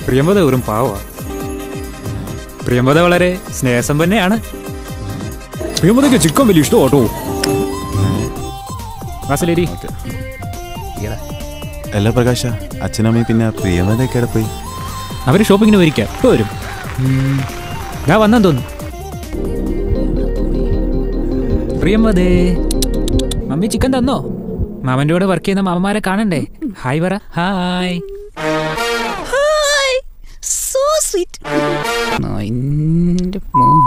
പ്രിയമ്പത വെറും പാവ പ്രിയമ്പത വളരെ സ്നേഹസമ്പന്നയാണ് പ്രിയമ്പതയ്ക്ക് ചിക്കൻ വലിയ ഇഷ്ടമാട്ടോ വാസലേരി അല്ല പ്രകാശ അച്ഛനമ്മയും പിന്നെ പ്രിയമതൊക്കെ എവിടെ പോയി അവര് ഷോപ്പിങ്ങിന് പോയിരിക്കാം ഇപ്പൊ വരും ഉം. ദാ വന്നെന്ന് തോന്നുന്നു പ്രിയമ്പതേ മമ്മി ചിക്കൻ തന്നോ മാമന്റെ കൂടെ വർക്ക് ചെയ്യുന്ന മാമന്മാരെ കാണണ്ടേ ഹായ് പറ ഹായ് ഹായ് സോ സ്വീറ്റ് എന്റെ മോ